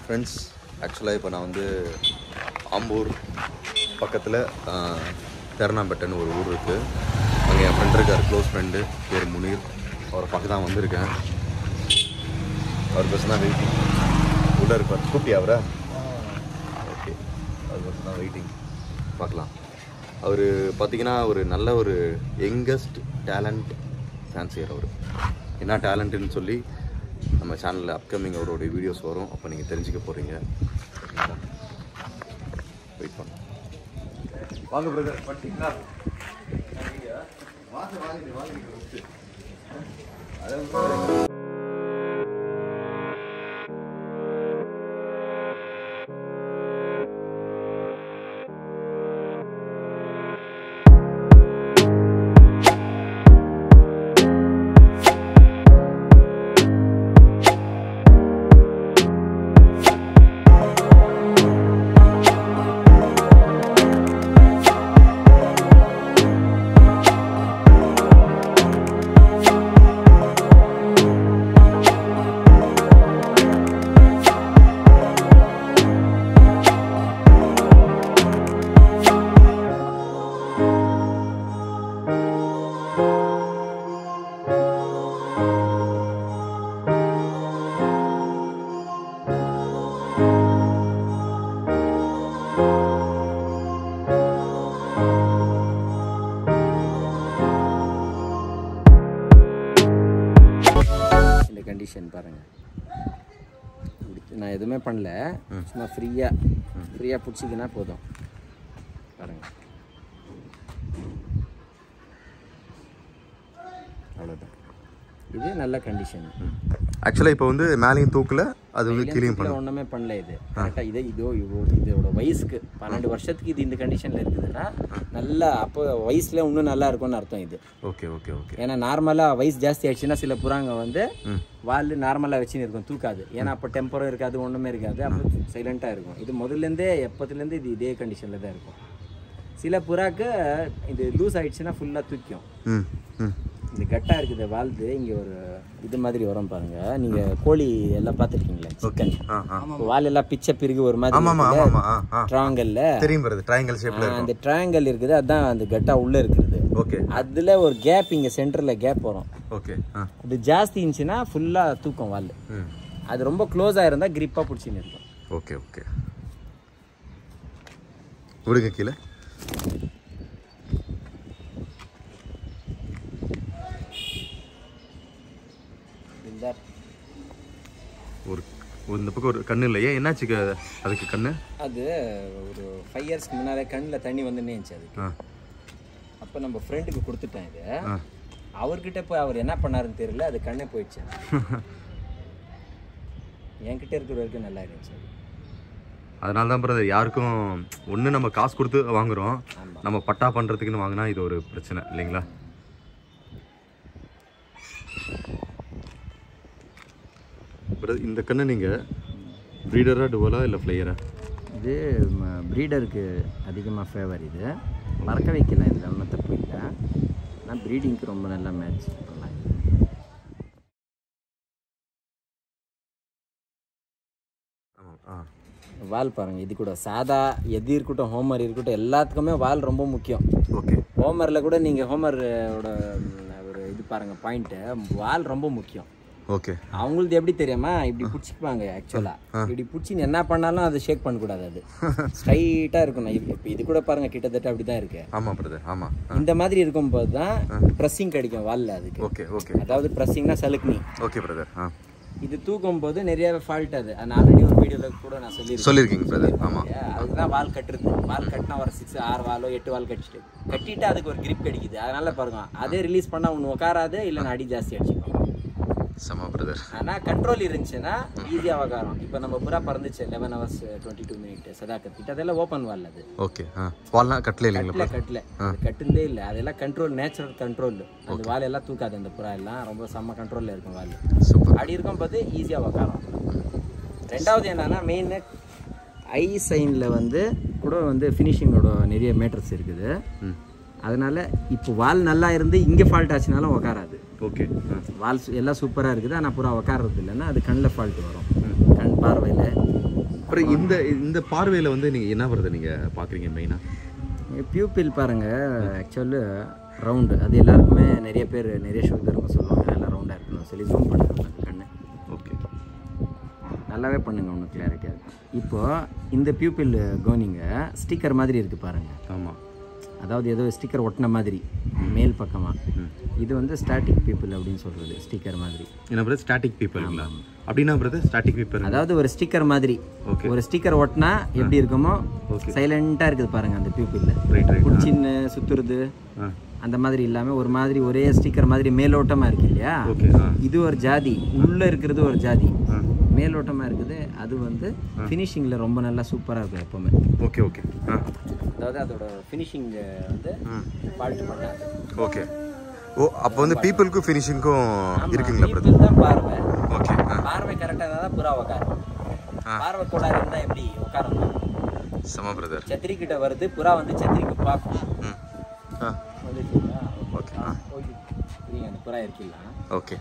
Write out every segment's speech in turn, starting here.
Friends ஆக்சுவலாக இப்போ நான் வந்து ஆம்பூர் பக்கத்தில் தெரணாம்பேட்டைன்னு ஒரு ஊர் இருக்குது அங்கே என் ஃப்ரெண்ட் இருக்கார் க்ளோஸ் ஃப்ரெண்டு பேர் முனீர் அவரை பார்க்க தான் வந்திருக்கேன் அவர் பஸ் தான் வெயிட்டிங் உள்ளே இருப்பார் கூப்பிட்டியா அவரை ஓகே அவர் பஸ் தான் வெயிட்டிங் பார்க்கலாம் அவர் பார்த்தீங்கன்னா ஒரு நல்ல ஒரு யங்கஸ்ட் டேலண்ட் ஃபேன்சியர் அவர் என்ன டேலண்ட்டுன்னு சொல்லி நம்ம சேனலில் அப்கமிங் அவருடைய வீடியோஸ் வரும் அப்போ நீங்கள் தெரிஞ்சுக்க போகிறீங்க வெயிட் பண்ண வாங்க பிரதர் பண்ணிட்டீங்களா வாங்க வாங்க வாங்க அதாவது இந்த கண்டிஷன் பாருங்கள் நான் எதுவுமே பண்ணல சும்மா ஃப்ரீயாக ஃப்ரீயாக பிடிச்சிக்கினா போதும் பாருங்கள் அவ்வளோதான் இது நல்ல கண்டிஷன் ஆக்சுவலாக இப்போ வந்து மேலேயும் தூக்கல அது வந்து கீழேயும் பண்ண ஒன்றுமே பண்ணல இது கரெக்டாக இதே இதோ இவ்வளோ இதோட வயசுக்கு பன்னெண்டு வருஷத்துக்கு இது இந்த கண்டிஷனில் இருக்குதுன்னா நல்லா அப்போ வயசில் இன்னும் நல்லா இருக்கும்னு அர்த்தம் இது ஓகே ஓகே ஓகே ஏன்னா நார்மலாக வயசு ஜாஸ்தி ஆயிடுச்சுன்னா சில புறாங்க வந்து வால் நார்மலாக வச்சுன்னு இருக்கும் தூக்காது ஏன்னா அப்போ டெம்பரும் இருக்காது ஒன்றுமே இருக்காது அப்போ சைலண்ட்டாக இருக்கும் இது முதல்லேருந்தே எப்போத்துலேருந்து இது இதே கண்டிஷனில் தான் இருக்கும் சில புறாக்கு இது லூஸ் ஆயிடுச்சுன்னா ஃபுல்லாக தூக்கும் ம் ம் இந்த கட்டா இருக்குது வால்து இங்கே ஒரு இது மாதிரி வரும் பாருங்க நீங்கள் கோழி எல்லாம் பார்த்துருக்கீங்களா சிக்கன் ஆ ஆ வால் எல்லாம் பிச்சை பிறகு ஒரு ஆமாம் ஆமாம் மாதிரி ஆமாம் ஆ ஆ ட்ராங்கல்ல தெரியும் வருது ட்ரையாங்கல் ஷேப்பில் இருக்கும் அந்த ட்ரையாங்கல் இருக்குது அதான் அந்த கட்டா உள்ளே இருக்குது ஓகே அதில் ஒரு கேப் இங்கே சென்டரில் கேப் வரும் ஓகே ஆ அது ஜாஸ்தி இருந்துச்சுன்னா ஃபுல்லாக தூக்கம் வால் ம் அது ரொம்ப க்ளோஸாக இருந்தால் கிரிப்பாக பிடிச்சின்னு இருக்கும் ஓகே ஓகே விடுங்க கீழே இந்த ஒரு ஒரு இந்த பக்கம் ஒரு கண்ணு இல்லையே என்னாச்சு க- அதுக்கு கண்ணு அது ஒரு ஃபைவ் இயர்ஸ்க்கு முன்னாலே கண்ணில் தண்ணி வந்துன்னே இருந்துச்சு அதுக்கு ஆ அப்போ நம்ம ஃப்ரெண்டுக்கு கொடுத்துட்டேன் இது ஆ அவர்கிட்ட போய் அவர் என்ன பண்ணாருன்னு தெரியல அது கண்ணே போயிடுச்சு என்கிட்ட இருக்கிற வரைக்கும் நல்லா இருந்துச்சு அது. அதனால தான் பிரதர் யாருக்கும் ஒன்று நம்ம காசு கொடுத்து வாங்குறோம் ஆமா. நம்ம பட்டா பண்ணுறதுக்குன்னு வாங்கினா இது ஒரு பிரச்சனை இல்லைங்களா பிரதர் இந்த கண்ணு நீங்கள் ப்ரீடரா டுவலா இல்லை ஃப்ளையரா இது ப்ரீடருக்கு அதிகமாக ஃபேவர் இது மறக்க வைக்கலாம் இதில் ஒன்றும் தப்பு இல்லை ஆனால் ப்ரீடிங்க்கு ரொம்ப நல்ல மேட்ச் பண்ணலாம் இது ஆமாம் ஆ வால் பாருங்க இது கூட சாதா எது இருக்கட்டும் ஹோமர் இருக்கட்டும் எல்லாத்துக்குமே வால் ரொம்ப முக்கியம் ஓகே ஹோமரில் கூட நீங்கள் ஹோமரோட ஒரு இது பாருங்க பாயிண்ட்டு வால் ரொம்ப முக்கியம் ஓகே அவங்களுக்கு எப்படி தெரியுமா இப்படி பிடிச்சிக்குவாங்க ஆக்சுவலாக இப்படி பிடிச்சி என்ன பண்ணாலும் அது ஷேக் பண்ணக்கூடாது அது ஸ்ட்ரைட்டாக இருக்கணும் இது இப்போ இது கூட பாருங்க கிட்டத்தட்ட அப்படி தான் இருக்கு ஆமாம் பிரதர் ஆமாம் இந்த மாதிரி இருக்கும்போது தான் ப்ரெஸ்ஸிங் கிடைக்கும் வாலில் அதுக்கு ஓகே ஓகே அதாவது ப்ரெஸ்ஸிங்னா சலுக்குனி ஓகே பிரதர் ஆ இது தூக்கும் போது நிறைய ஃபால்ட் அது நான் ஆல்ரெடி ஒரு வீடியோவில் கூட நான் சொல்லியிருக்கேன் சொல்லியிருக்கீங்க பிரதர் ஆமாம் அதுதான் வால் கட்டுறது வால் கட்டினா ஒரு சிக்ஸ் ஆறு வாலோ எட்டு வால் கட்டிட்டு கட்டிட்டு அதுக்கு ஒரு grip கிடைக்குது அதனால பாருங்க அதே ரிலீஸ் பண்ணால் ஒன்று உட்காராது இல்லை அடி ஜாஸ்தி அடிச்சுக்கும் செம பிரதர் ஆனால் கண்ட்ரோல் இருந்துச்சுன்னா ஈஸியாக உக்காரும் இப்போ நம்ம புறா பறந்துச்சு eleven hours twenty two minute சதா கத்திட்டு அதெல்லாம் ஓப்பன் வால் அது ஓகே ஆ வால்லாம் கட்டல இல்லைங்களா கட்டல கட்டல அது கட்டுந்தே இல்லை அதெல்லாம் கண்ட்ரோல் நேச்சுரல் கண்ட்ரோல் அந்த வால் எல்லாம் தூக்காது அந்த புறா எல்லாம் ரொம்ப செம்ம கண்ட்ரோலில் இருக்கும் வால் சூப்பர் அப்படி இருக்கும் போது ஈஸியாக உக்காரும் ரெண்டாவது என்னன்னா மெயின் ஐ சைனில் வந்து கூட வந்து ஃபினிஷிங்கோட நிறைய மேட்டர்ஸ் இருக்குது ம் அதனால இப்போ வால் நல்லா இருந்து இங்கே ஃபால்ட் ஆச்சுனாலும் உக்காராது ஓகே வால் சு- எல்லாம் சூப்பராக இருக்குது ஆனால் புறா உக்காறது இல்லைன்னா அது கண்ணில் ஃபால்ட் வரும் கண் பார்வையில் அப்புறம் இந்த இந்த பார்வையில் வந்து நீங்கள் என்ன வருது நீங்கள் பார்க்குறீங்க மெயினாக பியூப்பில் பாருங்க ஆக்சுவலு ரவுண்டு அது எல்லாருக்குமே நிறைய பேர் நிறைய சுகர்ங்க சொல்லுவாங்க நல்லா ரவுண்டாக இருக்கணும் சொல்லி ஜூம் பண்ணுறாங்க அந்த கண்ணு ஓகே நல்லாவே பண்ணுங்க ஒன்று கிளாரிட்டியாக இருக்கும் இப்போ இந்த பியூப்பில் கவனிங்க ஸ்டிக்கர் மாதிரி இருக்குது பாருங்க ஆமாம் அதாவது ஏதோ ஸ்டிக்கர் ஒட்டின மாதிரி மேல் பக்கமாக இது வந்து ஸ்டாட்டிக் பீப்புள் அப்படின்னு சொல்கிறது ஸ்டிக்கர் மாதிரி என்ன பிரதர் ஸ்டாட்டிக் பீப்புளுங்களா அப்படின்னா பிரதர் ஸ்டாட்டிக் பீப்புள் அதாவது ஒரு ஸ்டிக்கர் மாதிரி Okay. ஒரு ஸ்டிக்கர் ஒட்டினா எப்படி இருக்குமோ சைலண்ட்டாக இருக்குது பாருங்க அந்த பியூப்பிளில் ரைட் ரைட் பிடிச்சின்னு சுற்றுறது ஆ அந்த மாதிரி இல்லாமல் ஒரு மாதிரி ஒரே ஸ்டிக்கர் மாதிரி மேலோட்டமாக இருக்கு இல்லையா ஓகே ஆ இது ஒரு ஜாதி உள்ளே இருக்கிறது ஒரு ஜாதி ஆ மேலோட்டமாக இருக்குது அது வந்து ஃபினிஷிங்கில் ரொம்ப நல்லா சூப்பராக இருக்கும் எப்போவுமே ஓகே ஓகே ஆ அதாவது அதோட ஃபினிஷிங் வந்து பால்ட் பண்ணாது ஓகே ஓ அப்போ வந்து பீப்புளுக்கும் ஃபினிஷிங்க்கும் இருக்குங்களா பிரதர் People தான் பார்வை ஓகே ஆ பார்வை கரெக்டாக இருந்தால் தான் புறா உட்காரும் பார்வை கோளாறு இருந்தால் எப்படி உட்காரணும் சம பிரதர் சத்திரி கிட்ட வருது புறா வந்து சத்திரிக்கு பார்க்கும் ம் ஆ வந்துச்சுங்களா ஓகே ஆ ஓகே புரியுங்க அந்த புறா இருக்கில்ல ஓகே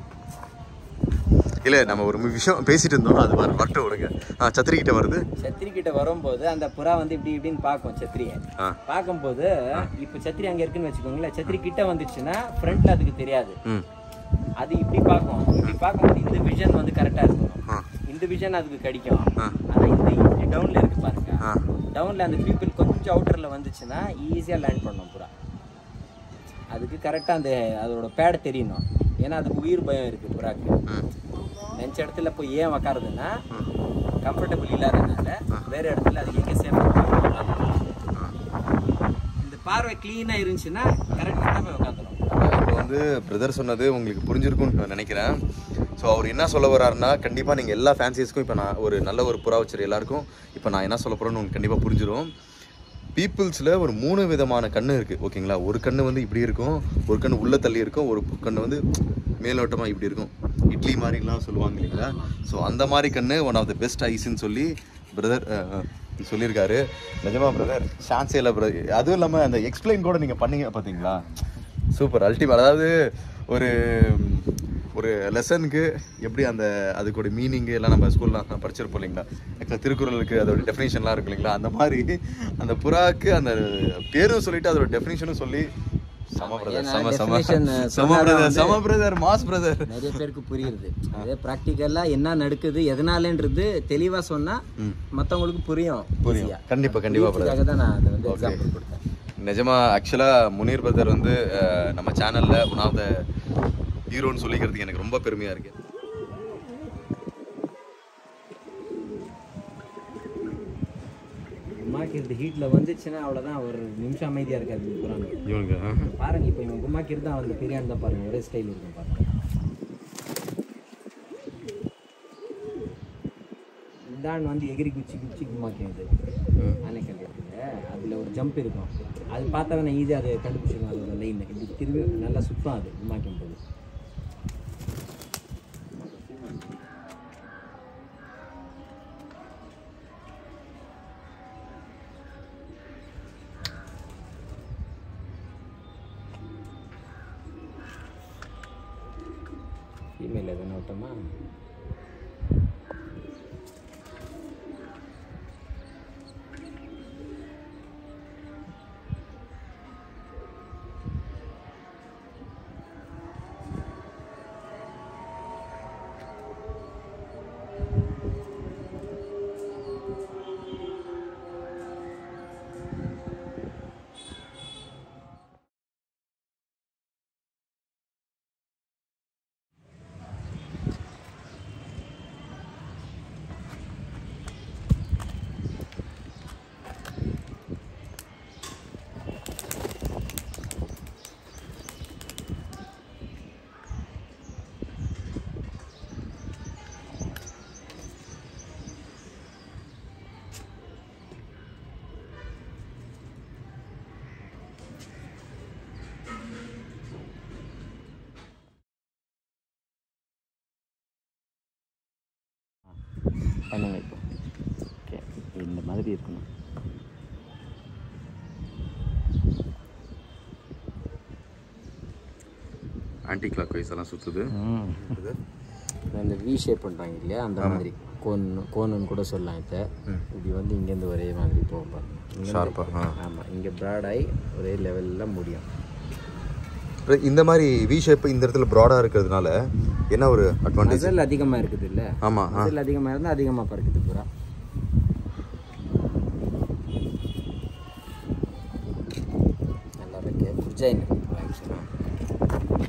இல்லை நம்ம ஒரு விஷயம் பேசிட்டு இருந்தோம் அது வர வரட்டும் விடுங்க ஆ சத்திரி கிட்ட வருது சத்திரி கிட்ட வரும்போது அந்த புறா வந்து இப்படி இப்படின்னு பார்க்கும் சத்திரியை ஆ பார்க்கும்போது இப்போ சத்திரி அங்கே இருக்குன்னு வச்சுக்கோங்களேன் சத்திரி கிட்ட வந்துச்சுன்னா ஃப்ரண்ட்ல அதுக்கு தெரியாது ம் அது இப்படி பார்க்கும் இப்படி பார்க்கும்போது இந்த விஷன் வந்து கரெக்டாக இருக்கணும் ஆ இந்த விஷன் அதுக்கு கிடைக்கும் ஆ. ஆனா இந்த இப்படி டவுன்ல இருக்கு பாருங்க ஆ டவுன்ல அந்த பீப்புள் கொஞ்சம் அவுட்டர்ல வந்துச்சுன்னா ஈஸியா லேண்ட் பண்ணும் புறா அதுக்கு கரெக்டா அந்த அதோட பேட் தெரியணும் ஏன்னா அதுக்கு உயிர் பயம் இருக்கு புறாக்கு ம் நினச்ச இடத்துல போய் ஏன் உக்காருதுன்னா கம்ஃபர்டபுள் இல்லாதனால வேற இடத்துல அது எங்கே சேஃப் இந்த பார்வை க்ளீனா இருந்துச்சுன்னா கரெக்டாக போய் உட்காந்துரும் இப்போ வந்து பிரதர் சொன்னது உங்களுக்கு புரிஞ்சிருக்கும்னு நான் நினைக்கிறேன் ஸோ அவர் என்ன சொல்ல வர்றாருன்னா கண்டிப்பாக நீங்கள் எல்லா ஃபேன்சிஸ்க்கும் இப்போ நான் ஒரு நல்ல ஒரு புறா வச்சுரு எல்லாருக்கும் இப்போ நான் என்ன சொல்ல போகிறேன்னு உங்களுக்கு கண்டிப்பாக புரிஞ்சிடும் பீப்புள்ஸில் ஒரு மூணு விதமான கண்ணு இருக்குது ஓகேங்களா ஒரு கண்ணு வந்து இப்படி இருக்கும் ஒரு கண்ணு உள்ளே தள்ளி இருக்கும் ஒரு கண்ணு வந்து மேலோட்டமாக இப்படி இருக்கும் இட்லி மாதிரிலாம் சொல்லுவாங்க இல்லைங்களா ஸோ அந்த மாதிரி கண்ணு ஒன் ஆஃப் த பெஸ்ட் ஐஸ்ன்னு சொல்லி பிரதர் சொல்லியிருக்காரு நிஜமா பிரதர் சான்ஸே இல்லை பிரதர் அதுவும் இல்லாமல் அந்த எக்ஸ்பிளைன் கூட நீங்கள் பண்ணீங்க பார்த்தீங்களா சூப்பர் அல்டிமேட் அதாவது ஒரு ஒரு லெசனுக்கு எப்படி அந்த அதுக்கோட மீனிங்கு எல்லாம் நம்ம ஸ்கூல்லாம் படிச்சிருப்போம் இல்லைங்களா ஆக்சுவலாக திருக்குறளுக்கு அதோட டெஃபினேஷன்லாம் இருக்கு இல்லைங்களா அந்த மாதிரி அந்த புறாக்கு அந்த பேரும் சொல்லிட்டு அதோட டெஃபினேஷனும் சொல்லி சம பிரதர் ஏன்னா சம சம definition சம சொன்னாதான் பிரதர் வந்து- சம பிரதர் மாஸ் பிரதர் நிறைய பேருக்கு புரியுது அதே ப்ராக்டிக்கலாக என்ன நடக்குது எதனாலன்றது தெளிவாக சொன்னால் மற்றவங்களுக்கு புரியும் புரியும் easy-ஆ. கண்டிப்பா கண்டிப்பா பிரதர் அதுக்காக தான் நான் அதை வந்து எக்ஸாம்பிள் கொடுத்தேன் நிஜமா ஆக்சுவலாக முனீர் பிரதர் வந்து அஹ், நம்ம சேனலில் ஒன் ஆஃப் த ஹீரோன்னு சொல்லிக்கிறதுக்கு எனக்கு ரொம்ப பெருமையாக இருக்கு கும்மாக்கு இந்த ஹீட்டில் வந்துச்சுன்னா அவ்வளோதான் ஒரு நிமிஷம் அமைதியாக இருக்காது புறாங்க இவனுக்கு பாருங்க இப்போ இவன் கும்மாக்கு இருந்தால் வந்து பிரியாணி தான் பாருங்க ஒரே ஸ்டைல் இருக்கும் பாருங்க இதான் வந்து எகிரி குச்சி குச்சி கும்மாக்கியது ஆனைக்கல் இருக்குங்க அதில் ஒரு ஜம்ப் இருக்கும் அது பார்த்தவன ஈஸியாக அதை கண்டுபிடிச்சிருக்கும் அதோட லைன் இப்படி திரும்பி நல்லா சுத்தம் அது கும்மாக்கும் போது ஃபீமேல் எதனா விட்டோமா பண்ணுங்க இப்போ ஓகே இந்த மாதிரி இருக்கணும் ஆன்டி கிளாக் வைஸ் எல்லாம் சுற்றுது அந்த வி ஷேப் பண்ணுறாங்க இல்லையா அந்த மாதிரி கோன் கோனுன்னு கூட சொல்லலாம் இதை இது வந்து இங்கேருந்து ஒரே மாதிரி போகும் பாருங்க இங்கேருந்து- ஷார்ப்பாக ஆ ஆமாம் இங்கே ப்ராடாகி ஒரே லெவலில் முடியும் அப்புறம் இந்த மாதிரி வி ஷேப் இந்த இடத்துல ப்ராடாக இருக்கிறதுனால என்ன ஒரு அட்வான்டேஜ் மசல் அதிகமாக இருக்குது இல்லை ஆமாம் ஆ மசல் அதிகமாக இருந்தால் அதிகமாக பறக்குது பூரா நல்லா இருக்கு குஜைன் ஆக்சுவலாக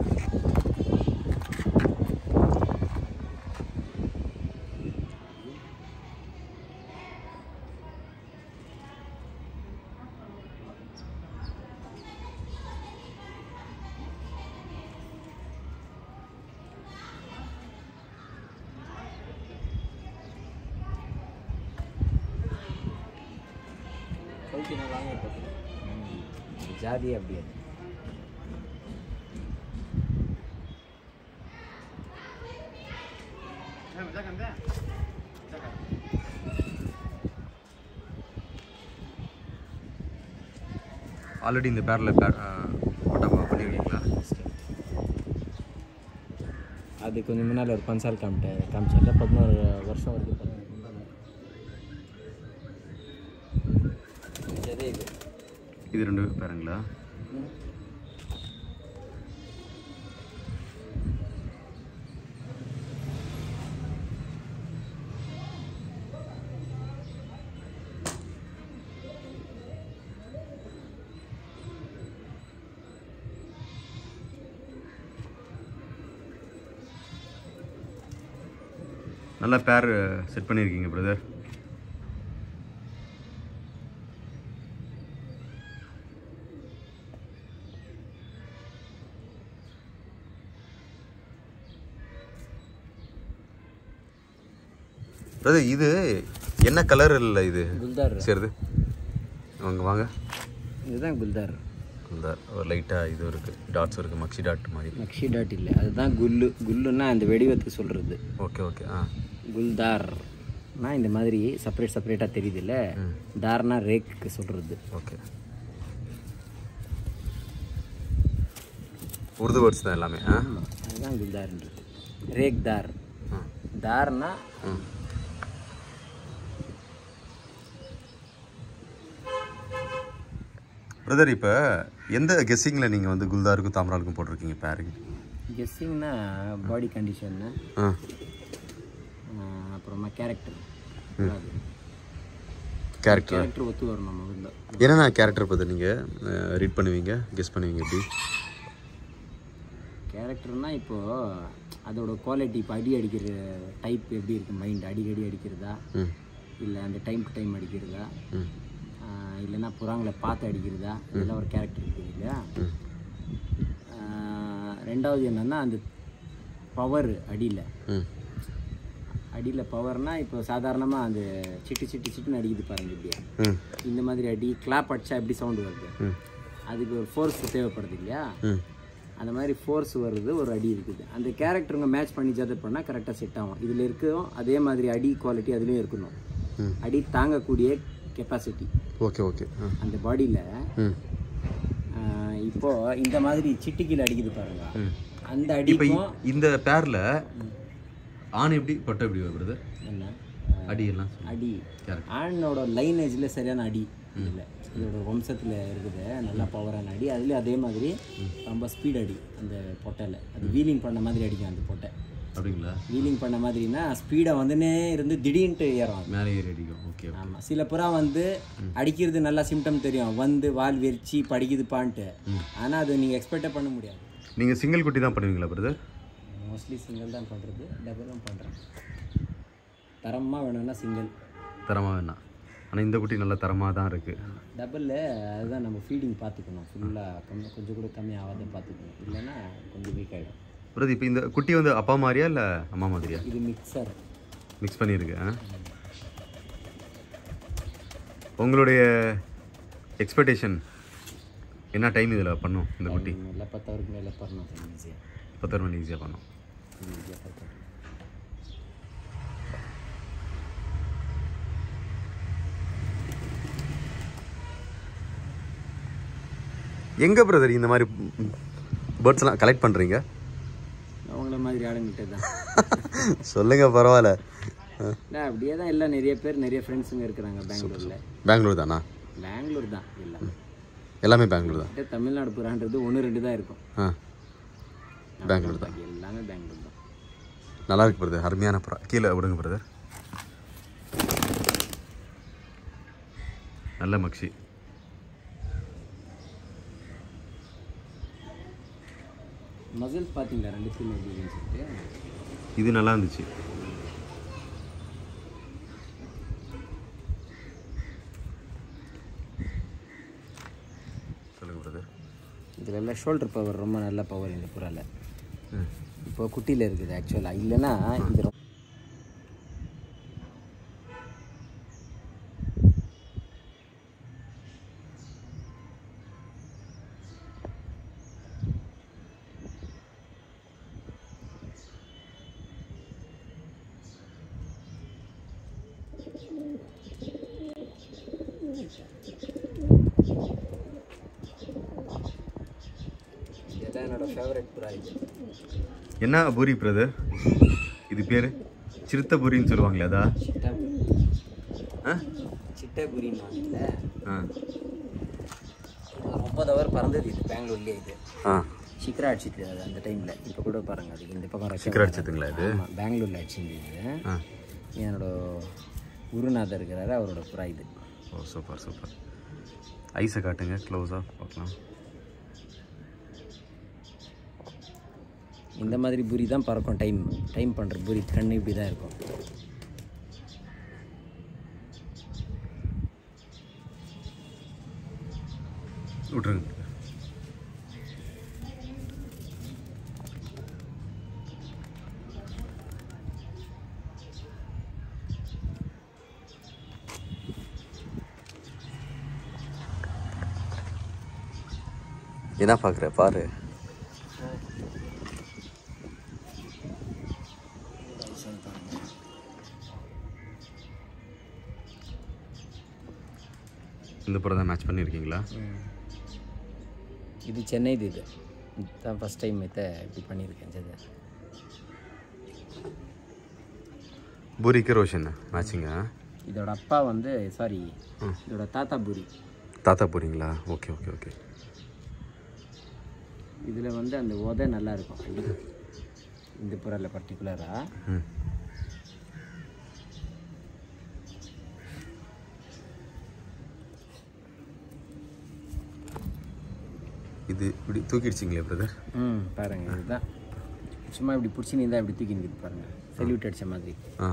ஜாதி அப்படி அது ஆல்ரெடி இந்த பேரில் பட்டா பண்ணியிருக்கீங்களா அது கொஞ்சம் முன்னால் ஒரு பன்சால் காமிட்டேன் காமிச்சேன்ல பதினோரு வருஷம் வரைக்கும் பண்ணேன். இதே இது இது ரெண்டு பேருங்களா நல்லா பேர் செட் பண்ணியிருக்கீங்க பிரதர் பிரதர் இது என்ன கலர் இல்லை இது குல்தார் சேருது வாங்க வாங்க இதுதான் குல்தார் இந்த ஒரு லைட்டாக இது இருக்குது டாட்ஸ் இருக்குது மக்ஸி டாட் மாதிரி நக்ஷி டாட் இல்லை அதுதான் குல்லு குல்லுன்னா அந்த வெடிவத்துக்கு சொல்கிறது ஓகே ஓகே ஆ குல்தார்னா இந்த மாதிரி செப்பரேட் செப்பரேட்டாக தெரியுதுல்ல தார்னா ரேக்கு சொல்கிறது ஓகே உருது வேர்ட்ஸ் தான் எல்லாமே ஆ அதுதான் குல்தார்ன்றது ரேக் தார் ஆ. தார்னா ம் பிரதர் இப்போ எந்த கெஸ்ஸிங்கில் நீங்கள் வந்து குல்தாருக்கும் தாமராலுக்கும் போட்டிருக்கீங்க பேரிங் கெஸ்ஸிங்னா பாடி கண்டிஷன்னு ஆ அப்புறமா கேரக்டர் கேரக்டர் கேரக்டர் ஒத்து வரணும் முதல்ல என்னென்ன கேரக்டர் பற்றி நீங்கள் ரீட் பண்ணுவீங்க கெஸ் பண்ணுவீங்க எப்படி கேரக்டர்னா இப்போ அதோட குவாலிட்டி இப்போ அடி அடிக்கிற டைப் எப்படி இருக்கு மைண்ட் அடிக்கடி அடிக்கிறதா ம் இல்லை அந்த டைம் டு டைம் அடிக்கிறதா ம் ஆஹ் இல்லைன்னா புறாங்களை பார்த்து அடிக்கிறதா இதெல்லாம் ஒரு கேரக்டர் இருக்குது இல்லையா ம் ஆஹ் ரெண்டாவது என்னன்னா அந்த பவர் அடியில் ம் அடியில் பவர்னா இப்போ சாதாரணமாக அந்த சிட்டு சிட்டு சிட்டுன்னு அடிக்குது பாருங்க இப்படியா ம் இந்த மாதிரி அடி கிளாப் அடிச்சா எப்படி சவுண்டு வருது ம் அதுக்கு ஒரு ஃபோர்ஸ் தேவைப்படுது இல்லையா ம் அந்த மாதிரி ஃபோர்ஸ் வருது ஒரு அடி இருக்குது அந்த கேரக்டருங்க மேட்ச் பண்ணி ஜதை பண்ணால் கரெக்டாக செட் ஆகும் இதில் இருக்கும் அதே மாதிரி அடி குவாலிட்டி அதுலேயும் இருக்கணும் ம். அடி தாங்கக்கூடிய கெப்பாசிட்டி ஓகே ஓகே ஆ அந்த பாடியில் ம் இப்போ இந்த மாதிரி சிட்டிக்கில் அடிக்குது பாருங்க ம் அந்த இப்போ அடிக்கும் இந்த பேரில் ஆண் எப்படி பட்டை எப்படி வரும் பிரதர் என்ன அடி எல்லாம் அடி Correct. ஆணோட லைனேஜில் சரியான அடி இல்லை இதோட வம்சத்தில் இருக்குது நல்லா பவரான அடி அதுலேயும் அதே மாதிரி ரொம்ப ஸ்பீட் அடி அந்த பொட்டையில் அது வீலிங் பண்ண மாதிரி அடிக்கும் அந்த பொட்டை அப்படிங்களா வீலிங் பண்ண மாதிரினா ஸ்பீடாக வந்துனே இருந்து திடீர்னு ஏறும் அது மேலே ஏறி அடிக்கும் ஓகே ஆமாம் சில புறா வந்து அடிக்கிறது நல்லா சிம்டம் தெரியும் வந்து வால் வெறிச்சு படிக்குதுப்பான்ட்டு ஆனால் அது நீங்கள் எக்ஸ்பெக்டே பண்ண முடியாது நீங்கள் சிங்கிள் குட்டி தான் பண்ணுவீங்களா பிரதர் மோஸ்ட்லி சிங்கிள் தான் பண்ணுறது டபுளும் பண்ணுறேன் தரமாக வேணும்னா சிங்கிள் தரமாக வேணாம் ஆனால் இந்த குட்டி நல்ல தரமாக தான் இருக்குது டபுளில் அதுதான் நம்ம ஃபீடிங் பார்த்துக்கணும் ஃபுல்லாக கம்மி கொஞ்சம் கூட கம்மி ஆகாத பார்த்துக்கணும் இல்லைன்னா கொஞ்சம் வீக் ஆகிடும் பிரதர் இப்போ இந்த குட்டி வந்து அப்பா மாதிரியா இல்லை அம்மா மாதிரியா இது மிக்சர் மிக்ஸ் பண்ணியிருக்கு ஆ உங்களுடைய எக்ஸ்பெக்டேஷன் என்ன டைம் இதில் பண்ணும் இந்த குட்டி இல்லை பத்தவருக்கு மேலே பண்ணணும் ஈஸியாக பத்தரை மணி ஈஸியாக பண்ணும் ஈஸியாக பத்து எங்கே பிரதர் இந்த மாதிரி பேர்ட்ஸ்லாம் கலெக்ட் பண்ணுறீங்க அவங்கள மாதிரி ஆளுங்கிட்ட தான் சொல்லுங்க பரவாயில்ல ஆ இல்லை அப்படியே தான் எல்லாம் நிறைய பேர் நிறைய ஃப்ரெண்ட்ஸுங்க இருக்கிறாங்க பெங்களூரில் பெங்களூர் தானா பெங்களூர் தான் எல்லாம் எல்லாமே பெங்களூர் தான் கிட்ட தமிழ்நாடு புறான்றது ஒன்று ரெண்டு தான் இருக்கும் ஆ பெங்களூர் தான் பாக்கி எல்லாமே பெங்களூர் தான் நல்லா இருக்கு பிரதர் அருமையான புறா கீழே விடுங்க பிரதர் நல்ல மக்ஷி மசில்ஸ் பார்த்தீங்களா ரெண்டு ஃபீல் எப்படின்னு சொல்லிட்டு இது நல்லா இருந்துச்சு சொல்லுங்க பிரதர் இதில் எல்லாம் ஷோல்டர் பவர் ரொம்ப நல்ல பவர் இந்த புறால ம் இப்போ குட்டியில் இருக்குது ஆக்சுவலாக இல்லைன்னா இது ரொம்ப இதுதான் என்னோட ஃபேவரட் புறா இது என்ன பூரி பிரதர் இது பேர் சிறுத்தை பூரின்னு சொல்லுவாங்களே அதா சிட்டா ஆ சிட்டை புரியுமாங்கல்ல ஆ முப்பது ஹவர் பறந்தது இது பெங்களூர்லேயே இது ஆ சிக்கரா அடிச்சிட்டு அது அந்த டைமில் இப்போ கூட பாருங்க அதுக்கு இந்த பக்கம் ரெக்க சிக்கர் அடிச்சதுங்களா இது ஆமாம் பெங்களூரில் அடிச்சிருந்தது ஆ என்னோட குருநாதர் இருக்கிறாரு அவரோட புறா இது ஓ சூப்பர் சூப்பர் ஐஸை காட்டுங்க க்ளோஸாக பார்க்கலாம் இந்த மாதிரி பூரி தான் பறக்கும் டைம் டைம் பண்ணுற பூரி கண்ணு இப்படி தான் இருக்கும் விட்ருங்க என்ன பார்க்குற பாரு இந்த படம் தான் மேட்ச் பண்ணியிருக்கீங்களா இது சென்னை இது இது இதுதான் ஃபஸ்ட் டைம் இதை இப்படி பண்ணியிருக்கேன் ஜெத பூரிக்கு ரோஷன் மேட்சிங்கா இதோட அப்பா வந்து சாரி இதோட தாத்தா பூரி தாத்தா போறீங்களா ஓகே ஓகே ஓகே இதில் வந்து அந்த உதை நல்லா இருக்கும் இது இந்த புறால பர்டிகுலராக ம் இது இப்படி தூக்கிடுச்சிங்களே பிரதர் ம் பாருங்க இதுதான் சும்மா இப்படி பிடிச்சின்னு இருந்தால் இப்படி தூக்கி நிற்குது பாருங்க சல்யூட் அடிச்ச மாதிரி ஆ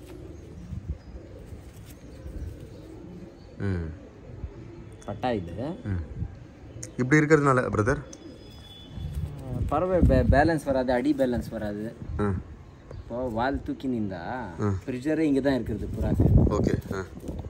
ம் பட்டா இது ம் இப்படி இருக்கிறதுனால பிரதர் பறவை பே பேலன்ஸ் வராது அடி பேலன்ஸ் வராது ஆ இப்போ வால் தூக்கி நின்றா ப்ரெஷரே இங்கே தான் இருக்கிறது புறாக்கு ஓகே ஆ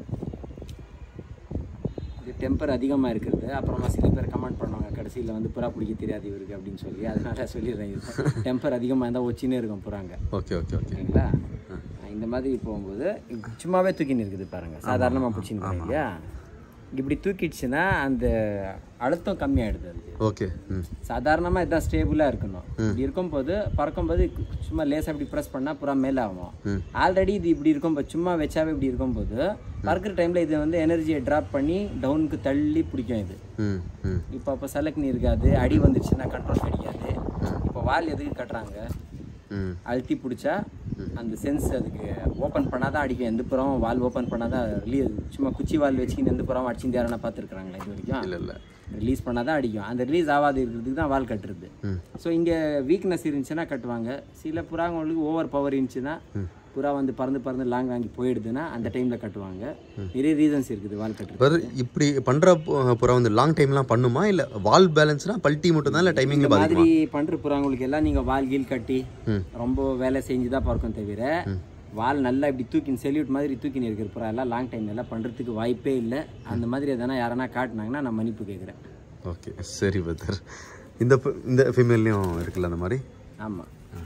இது டெம்பர் அதிகமாக இருக்கிறது அப்புறமா சில பேர் கமெண்ட் பண்ணுவாங்க கடைசியில் வந்து புறா பிடிக்க தெரியாது இவருக்கு அப்படின்னு சொல்லி அதனால சொல்லிடுறேன் இது டெம்பர் அதிகமாக இருந்தால் ஒச்சினே இருக்கும் புறாங்க ஓகே ஓகே ஓகே ஓகேங்களா இந்த மாதிரி போகும்போது இப்ப சும்மாவே தூக்கின்னு இருக்குது பாருங்க சாதாரணமாக பிடிச்சின்னு இல்லையா இப்படி தூக்கிடுச்சுன்னா அந்த அழுத்தம் கம்மியாயிடுது அது ஓகே ம் சாதாரணமாக இதான் ஸ்டேபிளாக இருக்கணும் இப்படி இருக்கும்போது பறக்கும்போது சும்மா லேசாக இப்படி ப்ரெஸ் பண்ணால் புறா மேலே ஆகும் ம். ஆல்ரெடி இது இப்படி இருக்கும்போது சும்மா வச்சாவே இப்படி இருக்கும்போது பறக்கிற டைமில் இது வந்து எனர்ஜியை ட்ராப் பண்ணி டவுனுக்கு தள்ளி பிடிக்கும் இது ம் ம் இப்போ அப்போ செலக்ட் இருக்காது அடி வந்துடுச்சுன்னா கண்ட்ரோல் கிடைக்காது இப்போ வால் எதுக்கு கட்டுறாங்க ம் அழுத்தி பிடிச்சா அந்த சென்ஸ் அதுக்கு ஓப்பன் பண்ணாதான் அடிக்கும் எந்த புறம் வால் ஓப்பன் பண்ணாதான் ரிலீஸ் சும்மா குச்சி வால் வச்சுக்கின்னு எந்த புறம் அடிச்சு யாரா பார்த்துருக்குறாங்களா இது வரைக்கும் இல்லை இல்லை ரிலீஸ் பண்ணாதான் அடிக்கும் அந்த ரிலீஸ் ஆகாது இருக்கிறதுக்கு தான் வால் கட்டுறது ம் ஸோ இங்கே வீக்னஸ் இருந்துச்சுன்னா கட்டுவாங்க சில புறாங்களுக்கு ஓவர் பவர் இருந்துச்சுன்னா புறா வந்து பறந்து பறந்து லாங் வாங்கி போயிடுதுன்னா அந்த டைமில் கட்டுவாங்க நிறைய ரீசன்ஸ் இருக்குது வால் கட்டுறது வேறு இப்படி பண்ணுற புறம் வந்து லாங் டைம்லாம் பண்ணுமா இல்லை வால் பேலன்ஸ்னா பல்ட்டி மட்டும் தான் இல்லை டைமிங்கில் இந்த பாதிக்குமா மாதிரி பண்ணுற புறாங்களுக்கு எல்லாம் நீங்கள் வால் கீல் கட்டி ம். ரொம்ப வேலை செஞ்சு தான் பறக்கும் தவிர வால் நல்லா இப்படி தூக்கின்னு செல்யூட் மாதிரி தூக்கின்னு இருக்கிற புறா எல்லாம் லாங் டைம் எல்லாம் பண்ணுறதுக்கு வாய்ப்பே இல்லை அந்த மாதிரி எதனா யாரனா காட்டினாங்கன்னா நான் மன்னிப்பு கேட்குறேன் ஓகே சரி பிரதர் இந்த ப- இந்த ஃபீமேல்லையும் இருக்குல்ல அந்த மாதிரி ஆமாம்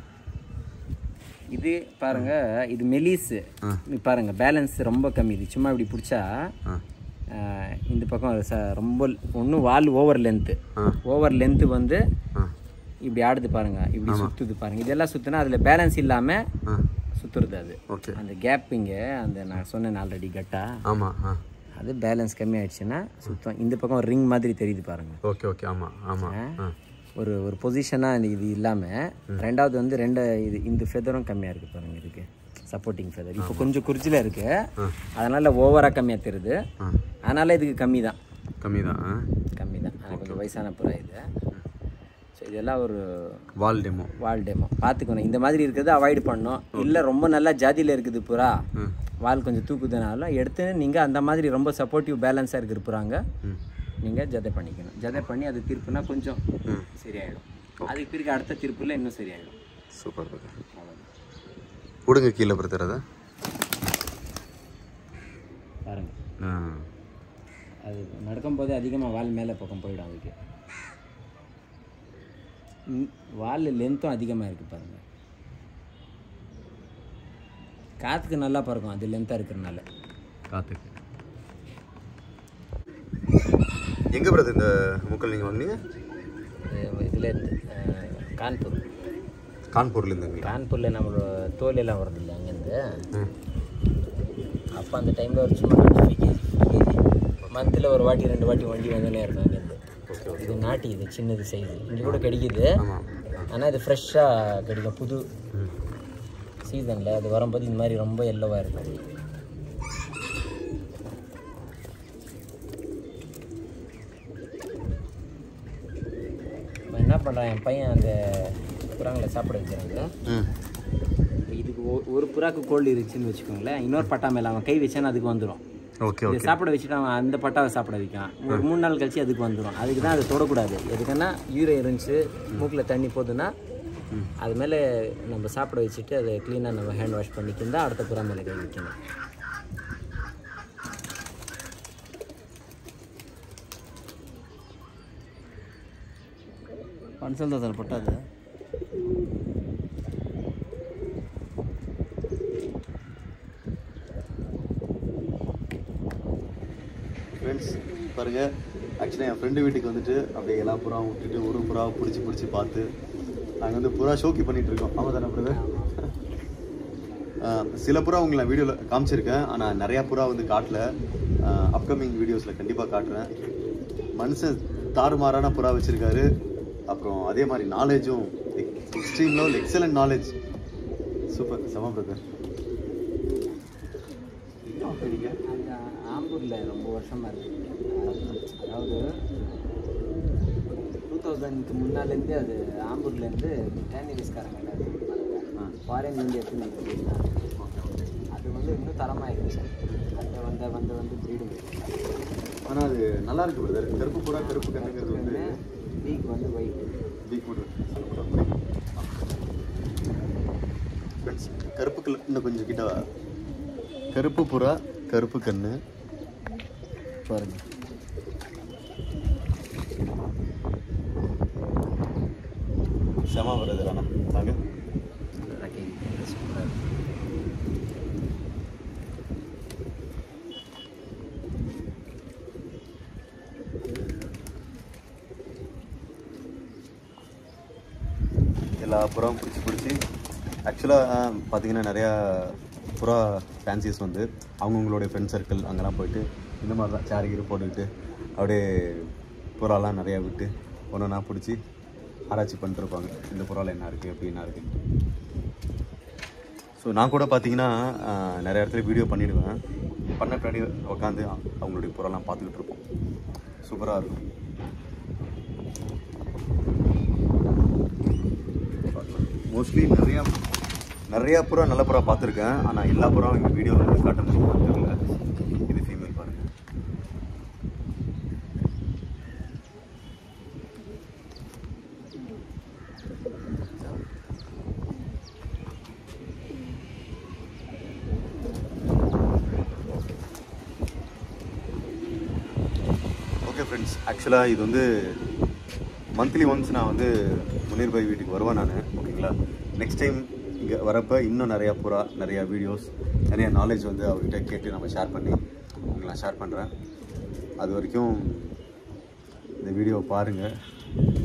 இது பாருங்க இது மெலிஸு இது பாருங்க பேலன்ஸ் ரொம்ப கம்மி இது சும்மா இப்படி பிடிச்சா ஆ ஆஹ், இந்த பக்கம் ச ரொம்ப ஒன்றும் வால் ஓவர் லென்த்து ஆ. ஓவர் லென்த்து வந்து ஆ இப்படி ஆடுது பாருங்க இப்படி சுத்துது பாருங்க இதெல்லாம் சுத்துனா அதில் பேலன்ஸ் இல்லாமல் ஆ சுற்றுறது அது ஓகே அந்த கேப் இங்கே அந்த நான் சொன்னேன் ஆல்ரெடி கட்டா ஆமாம் ஆ அது பேலன்ஸ் கம்மி ஆயிடுச்சுன்னா சுத்தம் இந்த பக்கம் ஒரு ரிங் மாதிரி தெரியுது பாருங்க ஓகே ஓகே ஆமாம் ஆமாம் ஆ ஒரு ஒரு பொசிஷனாக இது இல்லாமல் ரெண்டாவது வந்து ரெண்டு இது இந்த ஃபெதரும் கம்மியாக இருக்குது பாருங்க இதுக்கு சப்போர்ட்டிங் ஃபெதர் இப்போ கொஞ்சம் குறிச்சில் இருக்கு அதனால ஓவராக கம்மியாக தெரியுது ஆ அதனால இதுக்கு கம்மி தான் கம்மி தான் ஆ கம்மி தான் ஆனால் கொஞ்சம் வயசான புறா இது ஸோ இதெல்லாம் ஒரு வால் டெமோ வால் டெமோ பார்த்துக்கணும் இந்த மாதிரி இருக்கிறது அவாய்ட் பண்ணணும் இல்லை ரொம்ப நல்லா ஜாதியில் இருக்குது புறா ம் வால் கொஞ்சம் தூக்குதுனாலும் எடுத்து நீங்கள் அந்த மாதிரி ரொம்ப சப்போர்ட்டிவ் பேலன்ஸாக இருக்கிற புறாங்க ம் நீங்கள் ஜதை பண்ணிக்கணும் ஜதை பண்ணி அது திருப்புனா கொஞ்சம் ம் சரியாயிடும் அதுக்கு பிறகு அடுத்த திருப்புல இன்னும் சரியாயிடும் சூப்பர் பிரதர் அவ்வளோதான் விடுங்க கீழே பிரதர் அதை பாருங்க ஆ அது நடக்கும்போது அதிகமாக வால் மேலே பக்கம் போயிடும் அதுக்கு ம், வால் லென்த்தும் அதிகமாக இருக்குது பாருங்க காற்றுக்கு நல்லா பறக்கும் அது லென்த்தாக இருக்கிறனால காத்துக்கு எங்கே பிரதர் இந்த முக்கல் நீங்கள் வாங்குனீங்க இதில் இருந்து அஹ், கான்பூர் கான்பூர்லேருந்து இருந்தீங்களா கான்பூரில் நம்மளோட தோல் எல்லாம் வருது இல்லை அங்கேருந்து ம் அப்போ அந்த டைமில் ஒரு சும்மா ஃபிஃப்டி கேஜி ஃபிஃப்டி கேஜி மந்தில் ஒரு வாட்டி ரெண்டு வாட்டி வண்டி வந்துனே இருக்கும் அங்கேருந்து இது நாட்டி இது சின்னது சைஸு இங்கே கூட கிடைக்குது ஆமாம் ஆனால் இது ஃப்ரெஷ்ஷாக கிடைக்கும் புது ம் சீசனில் அது வரும்போது இந்த மாதிரி ரொம்ப எல்லோவாக இருக்கும் நான் என்ன பண்ணுறேன் என் பையன் அந்த புறாங்களை சாப்பிட வைக்கிறாங்க ம் இதுக்கு ஒ- ஒரு புறாக்கு கோல்டு இருந்துச்சுன்னு வச்சுக்கோங்களேன் இன்னொரு பட்டா மேலே அவன் கை வச்சானா அதுக்கு வந்துடும் ஓகே இதை ஓகே சாப்பிட வச்சுட்டு அவன் அந்த பட்டாவை சாப்பிட வைக்கான் ஒரு மூணு நாள் கழிச்சு அதுக்கு வந்துடும் அதுக்கு தான் அதை தொடக்கூடாது எதுக்குன்னா யூரை இருந்துச்சு மூக்கில் தண்ணி போகுதுன்னா அது மேலே நம்ம சாப்பிட வச்சுட்டு அதை க்ளீனாக நம்ம ஹேண்ட் வாஷ் பண்ணிக்கிந்தா அடுத்த புறா மேலே கை வைக்கணும் பன்சல் தான் சார் பட்டாது ஃப்ரெண்ட்ஸ் பாருங்க ஆக்சுவலாக என் ஃப்ரெண்டு வீட்டுக்கு வந்துட்டு அப்படியே எல்லா புறாவும் விட்டுட்டு ஒரு புறாவை பிடிச்சி பிடிச்சி பார்த்து நாங்கள் வந்து புறா ஷோக்கி பண்ணிட்டு இருக்கோம் ஆமாம் தானே பிரதர் சில புறா உங்களை நான் வீடியோவில் காமிச்சிருக்கேன் ஆனால் நிறையா புறா வந்து காட்டல அப்கமிங் வீடியோஸில் கண்டிப்பாக காட்டுறேன் மனுஷன் தாறுமாறான புறா வச்சுருக்காரு அப்புறம் அதே மாதிரி நாலேஜும் extreme level excellent knowledge super செம பிரதர் அந்த ஆம்பூரில் ரொம்ப வருஷமாக இருக்குது அதாவது டூ தௌசண்ட்க்கு முன்னாலேருந்து அது ஆம்பூர்லேருந்து டேனிரிஸ்காரங்க ஃபாரின்லேருந்து எடுத்துன்னு வந்து அது வந்து இன்னும் தரமாக இருக்குது அந்த வந்த வந்து வந்து ப்ரீடு ஆனால் அது நல்லா இருக்கு பிரதர் கருப்பு புறா கருப்பு கண்ணுங்கிறது வந்து வீக் வந்து ஒயிட் வீக் மட்டும் ஃப்ரெண்ட்ஸ் கருப்பு கல் இன்னும் கொஞ்சம் கிட்ட வா. கருப்பு புறா கருப்பு கண்ணு பாருங்க செம வருது ஆனால் வாங்க எல்லா புறாவும் பிடிச்சி பிடிச்சி ஆக்சுவலாக பார்த்தீங்கன்னா நிறையா புறா ஃபேன்சிஸ் வந்து அவங்கவுங்களுடைய ஃப்ரெண்ட் சர்க்கிள் அங்கெல்லாம் போயிட்டு இந்த மாதிரி தான் சேர் கீரு போட்டுக்கிட்டு அப்படியே புறாலாம் நிறையா விட்டு ஒன்று ஒன்றா பிடிச்சி ஆராய்ச்சி பண்ணிட்டுருப்பாங்க இந்த புறாவில் என்ன இருக்குது எப்படி என்ன இருக்குன்ட்டு ஸோ நான் கூட பார்த்தீங்கன்னா ஆஹ், நிறைய இடத்துல வீடியோ பண்ணிடுவேன் பண்ண பின்னாடி உட்காந்து அவங்களுடைய புறாலாம் பார்த்துக்கிட்டு இருப்போம் சூப்பராக இருக்கும் மோஸ்ட்லி நிறையா நிறையா புறா நல்ல புறா பார்த்துருக்கேன் ஆனால் எல்லா புறாவும் எங்கள் வீடியோவில் வந்து காட்ட முடியுமான்னு தெரியல இது ஃபீமேல் பாருங்கள் ஓகே ஃப்ரெண்ட்ஸ் ஆக்சுவலாக இது வந்து மந்த்லி ஒன்ஸ் நான் வந்து முனீர் பாய் வீட்டுக்கு வருவேன் நான் ஓகேங்களா நெக்ஸ்ட் டைம் இங்கே வரப்போ இன்னும் நிறையா புறா நிறையா வீடியோஸ் நிறைய நாலேஜ் வந்து அவர்கிட்ட கேட்டு நம்ம ஷேர் பண்ணி உங்களுக்கு நான் ஷேர் பண்ணுறேன் அது வரைக்கும் இந்த வீடியோவை பாருங்கள்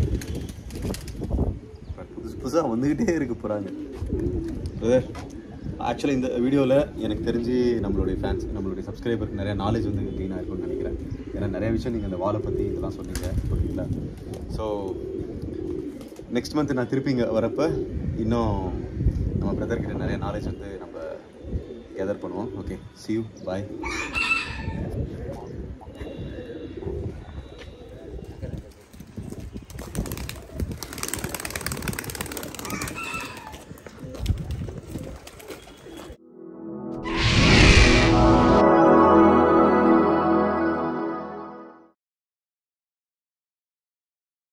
புதுசு புதுசாக வந்துக்கிட்டே இருக்கு புறாங்க பிரதர் ஆக்சுவலாக இந்த வீடியோவில் எனக்கு தெரிஞ்சு நம்மளுடைய ஃபேன்ஸ் நம்மளுடைய சப்ஸ்கிரைபருக்கு நிறைய நாலேஜ் வந்து கெயின் ஆயிருக்கும்னு நினைக்கிறேன் ஏன்னா நிறைய விஷயம் நீங்கள் இந்த வாழை பற்றி இதெல்லாம் சொன்னீங்க ஓகேங்களா ஸோ நெக்ஸ்ட் மந்த் நான் திருப்பி இங்கே வரப்போ இன்னும் நம்ம பிரதர் கிட்ட நிறைய நாலேஜ் வந்து நம்ம கேதர் பண்ணுவோம் ஓகே see you bye